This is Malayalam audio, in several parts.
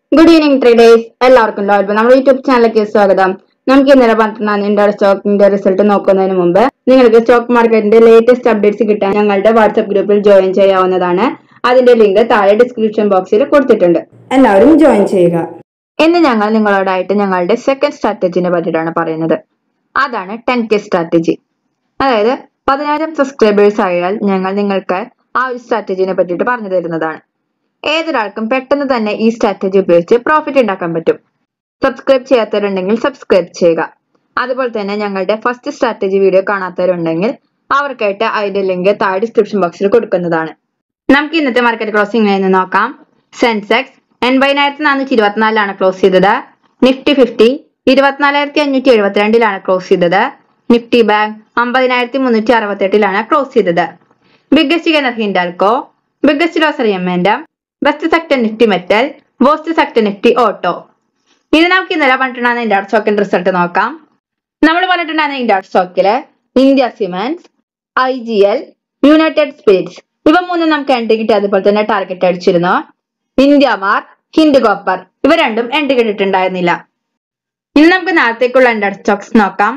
ഗുഡ് ഈവനിങ് ട്രേഡേഴ്സ് എല്ലാവർക്കും ലോഡ് നമ്മുടെ യൂട്യൂബ് ചാനലിലേക്ക് സ്വാഗതം നമുക്ക് ഇന്നലെ പന്ത്രണ്ടാം ഇന്ത്യയുടെ സ്റ്റോക്കിന്റെ റിസൾട്ട് നോക്കുന്നതിന് മുമ്പ് നിങ്ങൾക്ക് സ്റ്റോക്ക് മാർക്കറ്റിന്റെ ലേറ്റസ്റ്റ് അപ്ഡേറ്റ്സ് കിട്ടാൻ ഞങ്ങളുടെ വാട്സ്ആപ്പ് ഗ്രൂപ്പിൽ ജോയിൻ ചെയ്യാവുന്നതാണ് അതിന്റെ ലിങ്ക് താഴെ ഡിസ്ക്രിപ്ഷൻ ബോക്സിൽ കൊടുത്തിട്ടുണ്ട് എല്ലാവരും ജോയിൻ ചെയ്യുക ഇന്ന് ഞങ്ങൾ നിങ്ങളോടായിട്ട് ഞങ്ങളുടെ സെക്കൻഡ് സ്ട്രാറ്റജിനെ പറ്റിയിട്ടാണ് പറയുന്നത് അതാണ് ടെൻ കെ സ്ട്രാറ്റജി അതായത് പതിനായിരം സബ്സ്ക്രൈബേഴ്സ് ആയാൽ ഞങ്ങൾ നിങ്ങൾക്ക് ആ ഒരു സ്ട്രാറ്റജിനെ പറ്റിയിട്ട് പറഞ്ഞു തരുന്നതാണ് ഏതൊരാൾക്കും പെട്ടെന്ന് തന്നെ ഈ സ്ട്രാറ്റജി ഉപയോഗിച്ച് പ്രോഫിറ്റ് ഉണ്ടാക്കാൻ പറ്റും സബ്സ്ക്രൈബ് ചെയ്യാത്തവരുണ്ടെങ്കിൽ സബ്സ്ക്രൈബ് ചെയ്യുക അതുപോലെ തന്നെ ഞങ്ങളുടെ ഫസ്റ്റ് സ്ട്രാറ്റജി വീഡിയോ കാണാത്തവരുണ്ടെങ്കിൽ അവർക്കായിട്ട് അതിന്റെ ലിങ്ക് താഴെ ഡിസ്ക്രിപ്ഷൻ ബോക്സിൽ കൊടുക്കുന്നതാണ് നമുക്ക് ഇന്നത്തെ മാർക്കറ്റ് ക്ലോസിംഗ് നിന്ന് നോക്കാം സെൻസെക്സ് എൺപതിനായിരത്തി നാനൂറ്റി ഇരുപത്തിനാലിലാണ് ക്ലോസ് ചെയ്തത് നിഫ്റ്റി ഫിഫ്റ്റി ഇരുപത്തിനാലായിരത്തി അഞ്ഞൂറ്റി എഴുപത്തിരണ്ടിലാണ് ക്ലോസ് ചെയ്തത് നിഫ്റ്റി ബാങ്ക് അമ്പതിനായിരത്തി മുന്നൂറ്റി അറുപത്തെട്ടിലാണ് ക്ലോസ് ചെയ്തത് biggest gainer Hindalco biggest loser M and M best sector Nifty metal worst sector Nifty auto ഇത് നമുക്ക് ഇന്നലെ പറഞ്ഞിട്ടുണ്ടാകുന്ന ഇന്ത്യ സ്റ്റോക്കിന്റെ റിസൾട്ട് നോക്കാം നമ്മൾ പറഞ്ഞിട്ടുണ്ടായിരുന്ന ഇന്ത്യ സ്റ്റോക്കില് India cements I G L United Spirits ഇവ മൂന്നും നമുക്ക് എൻട്രി കിട്ടി അതുപോലെ തന്നെ ടാർഗറ്റ് അടിച്ചിരുന്നു ഇന്ത്യ മാർ ഹിൻഡ് കോപ്പർ ഇവ രണ്ടും എൻട്രി കിട്ടിയിട്ടുണ്ടായിരുന്നില്ല ഇനി നമുക്ക് നാളത്തേക്കുള്ള എൻഡർ സ്റ്റോക്സ് നോക്കാം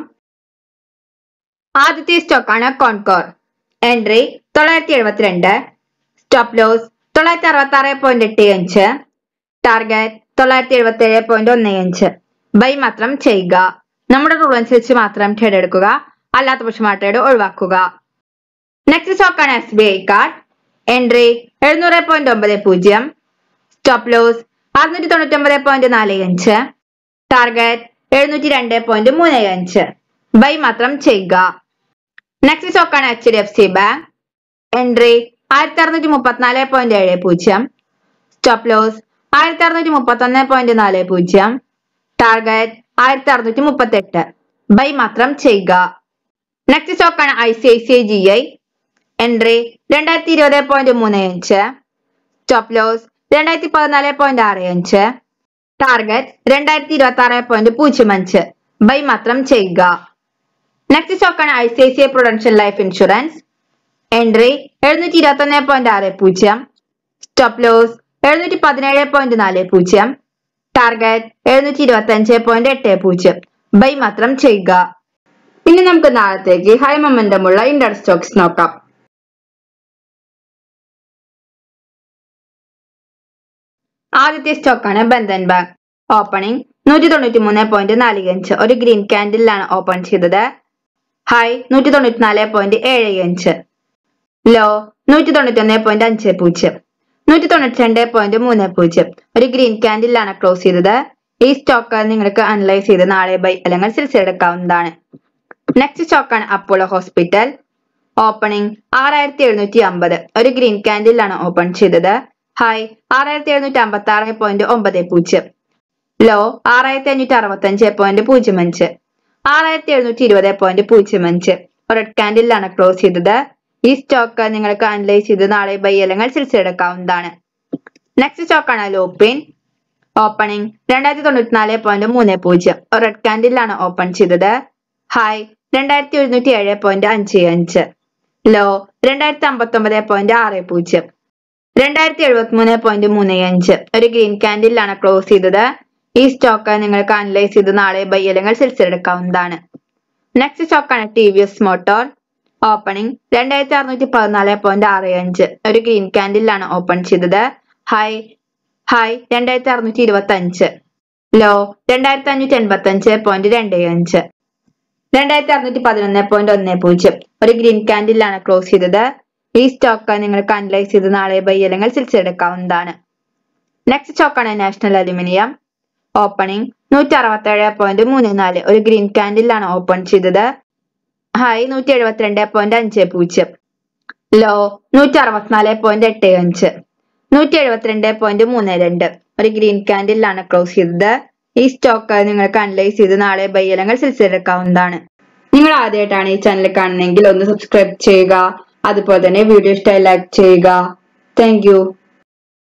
ആദ്യത്തെ സ്റ്റോക്കാണ് കോൺകോർ എൻട്രി തൊള്ളായിരത്തി എഴുപത്തിരണ്ട് സ്റ്റോപ്പ് ലോസ് തൊള്ളായിരത്തി അറുപത്തി ആറ് പോയിന്റ് എട്ട് അഞ്ച് ടാർഗറ്റ് തൊള്ളായിരത്തി എഴുപത്തി ഏഴ് പോയിന്റ് ഒന്ന് അഞ്ച് ബൈ മാത്രം ചെയ്യുക നമ്മുടെ റൂൾ അനുസരിച്ച് മാത്രം ട്രേഡ് എടുക്കുക അല്ലാത്ത പക്ഷം ആ ട്രേഡ് ഒഴിവാക്കുക നെക്സ്റ്റ് സ്റ്റോക്കാണ് S B I card entry എഴുന്നൂറ് പോയിന്റ് ഒമ്പത് പൂജ്യം സ്റ്റോപ്പ് ലോസ് അറുന്നൂറ്റി തൊണ്ണൂറ്റി ഒമ്പത് പോയിന്റ് നാല് അഞ്ച് ടാർഗറ്റ് എഴുന്നൂറ്റി രണ്ട് പോയിന്റ് മൂന്ന് അഞ്ച് ബൈ മാത്രം ചെയ്യുക നെക്സ്റ്റ് സ്റ്റോക്കാണ് H D F C bank entry ആയിരത്തി അറുന്നൂറ്റി മുപ്പത്തിനാല് പോയിന്റ് ഏഴ് പൂജ്യം സ്റ്റോപ്പ് ലോസ് ആയിരത്തി അറുന്നൂറ്റി മുപ്പത്തി ഒന്ന് പോയിന്റ് നാല് പൂജ്യം ടാർഗറ്റ് ആയിരത്തി അറുന്നൂറ്റി മുപ്പത്തി എട്ട് ബൈ മാത്രം ചെയ്യുക നെക്സ്റ്റ് സ്റ്റോക്കാണ് I C I C I G I entry രണ്ടായിരത്തി ഇരുപത് പോയിന്റ് മൂന്ന് അഞ്ച് സ്റ്റോപ്പ് ലോസ് രണ്ടായിരത്തി പതിനാല് പോയിന്റ് ആറ് അഞ്ച് ടാർഗറ്റ് രണ്ടായിരത്തി ഇരുപത്തി ആറ് പോയിന്റ് പൂജ്യം അഞ്ച് ബൈ മാത്രം ചെയ്യുക നെക്സ്റ്റ് സ്റ്റോക്കാണ് I C I C I prudential life insurance entry എഴുന്നൂറ്റി ഇരുപത്തി ഒന്ന് പോയിന്റ് ആറ് പൂജ്യം സ്റ്റോപ്പ് ലോസ് എഴുന്നൂറ്റി പതിനേഴ് പോയിന്റ് നാല് പൂജ്യം ടാർഗറ്റ് എഴുന്നൂറ്റി ഇരുപത്തി അഞ്ച് പോയിന്റ് എട്ട് പൂജ്യം ബൈ മാത്രം ചെയ്യുക ഇനി നമുക്ക് നാളത്തേക്ക് ഹൈ മൊമെന്റമുള്ള ഇൻഡർ സ്റ്റോക്സ് നോക്കാം ആദ്യത്തെ സ്റ്റോക്കാണ് ബന്ധൻ ബാങ്ക് ഓപ്പണിംഗ് നൂറ്റി തൊണ്ണൂറ്റി മൂന്ന് പോയിന്റ് നാല് അഞ്ച് ഒരു ഗ്രീൻ ക്യാൻഡിലാണ് ഓപ്പൺ ചെയ്തത് ഹൈ നൂറ്റി തൊണ്ണൂറ്റി നാല് പോയിന്റ് ഏഴ് അഞ്ച് ലോ നൂറ്റി തൊണ്ണൂറ്റി ഒന്ന് പോയിന്റ് അഞ്ച് പൂജ്യം നൂറ്റി തൊണ്ണൂറ്റി രണ്ട് പോയിന്റ് മൂന്ന് പൂജ്യം ഒരു ഗ്രീൻ ക്യാൻഡിലാണ് ക്ലോസ് ചെയ്തത് ഈ സ്റ്റോക്ക് നിങ്ങൾക്ക് അനലൈസ് ചെയ്ത് നാളെ ബൈ അല്ലെങ്കിൽ സെൽസ് എടുക്കാവുന്നതാണ് നെക്സ്റ്റ് സ്റ്റോക്കാണ് അപ്പോളോ ഹോസ്പിറ്റൽ ഓപ്പണിംഗ് ആറായിരത്തി എഴുന്നൂറ്റി അമ്പത് ഒരു ഗ്രീൻ ക്യാൻഡിലാണ് ഓപ്പൺ ചെയ്തത് ഹൈ ആറായിരത്തി എഴുന്നൂറ്റി അമ്പത്തി ആറ് പോയിന്റ് ഒമ്പത് പൂജ്യം ലോ ആറായിരത്തി അഞ്ഞൂറ്റി അറുപത്തി അഞ്ച് പോയിന്റ് പൂജ്യം അഞ്ച് ആറായിരത്തി എഴുന്നൂറ്റി ഇരുപത് പോയിന്റ് പൂജ്യം അഞ്ച് റെഡ് ക്യാൻഡിലാണ് ക്ലോസ് ചെയ്തത് ഈ സ്റ്റോക്ക് നിങ്ങൾക്ക് അനലൈസ് ചെയ്ത് നാളെ ബൈ അല്ലെങ്കിൽ സെൽസ് എടുക്കാവുന്നതാണ് നെക്സ്റ്റ് സ്റ്റോക്കാണ് ലോപ്പിൻ ഓപ്പണിംഗ് രണ്ടായിരത്തി തൊണ്ണൂറ്റി നാല് പോയിന്റ് മൂന്ന് പൂജ്യം റെഡ് ക്യാൻഡിലാണ് ഓപ്പൺ ചെയ്തത് ഹൈ രണ്ടായിരത്തി എഴുന്നൂറ്റി ഏഴ് പോയിന്റ് അഞ്ച് അഞ്ച് ലോ രണ്ടായിരത്തി അമ്പത്തി ഒമ്പത് പോയിന്റ് ആറ് പൂജ്യം രണ്ടായിരത്തി എഴുപത്തി മൂന്ന് പോയിന്റ് മൂന്ന് അഞ്ച് ഒരു ഗ്രീൻ ക്യാൻഡിലാണ് ക്ലോസ് ചെയ്തത് ഈ സ്റ്റോക്ക് നിങ്ങൾക്ക് അനലൈസ് ചെയ്ത് നാളെ ബൈ അല്ലെങ്കിൽ സെൽസ് എടുക്കാവുന്നതാണ് നെക്സ്റ്റ് സ്റ്റോക്കാണ് T V S motor opening രണ്ടായിരത്തി അറുന്നൂറ്റി പതിനാല് പോയിന്റ് ആറ് അഞ്ച് ഒരു ഗ്രീൻ ക്യാൻഡിലാണ് ഓപ്പൺ ചെയ്തത് ഹൈ ഹൈ രണ്ടായിരത്തി അറുന്നൂറ്റി ഇരുപത്തി അഞ്ച് ലോ രണ്ടായിരത്തി അഞ്ഞൂറ്റി എൺപത്തി അഞ്ച് പോയിന്റ് രണ്ട് അഞ്ച് രണ്ടായിരത്തി അറുന്നൂറ്റി പതിനൊന്ന് പോയിന്റ് ഒന്ന് പൂജ്യം ഒരു ഗ്രീൻ ക്യാൻഡിലാണ് ക്ലോസ് ചെയ്തത് ഈ സ്റ്റോക്ക് നിങ്ങൾക്ക് അനലൈസ് ചെയ്ത് നാളെ ബൈ അല്ലെങ്കിൽ സെൽസ് എടുക്കാവുന്നതാണ് നെക്സ്റ്റ് സ്റ്റോക്കാണ് നാഷണൽ അലുമിനിയം ഓപ്പണിംഗ് നൂറ്റി അറുപത്തി ഏഴ് പോയിന്റ് മൂന്ന് നാല് ഒരു ഗ്രീൻ ക്യാൻഡിലാണ് ഓപ്പൺ ചെയ്തത് ഹൈ നൂറ്റി എഴുപത്തിരണ്ട് പോയിന്റ് അഞ്ച് പൂജ്യം ലോ നൂറ്റി അറുപത്തിനാല് പോയിന്റ് എട്ട് അഞ്ച് നൂറ്റി എഴുപത്തിരണ്ട് പോയിന്റ് മൂന്ന് രണ്ട് ഒരു ഗ്രീൻ ക്യാൻഡിലാണ് ക്ലോസ് ചെയ്തത് ഈ സ്റ്റോക്ക് നിങ്ങൾക്ക് അനലൈസ് ചെയ്ത് നാളെ ബൈ അല്ലെങ്കിൽ സെൽസ് എടുക്കാവുന്നതാണ് നിങ്ങൾ ആദ്യമായിട്ടാണ് ഈ ചാനൽ കാണുന്നതെങ്കിൽ ഒന്ന് സബ്സ്ക്രൈബ് ചെയ്യുക അതുപോലെ തന്നെ വീഡിയോ ഇഷ്ടമായി ലൈക്ക് ചെയ്യുക താങ്ക്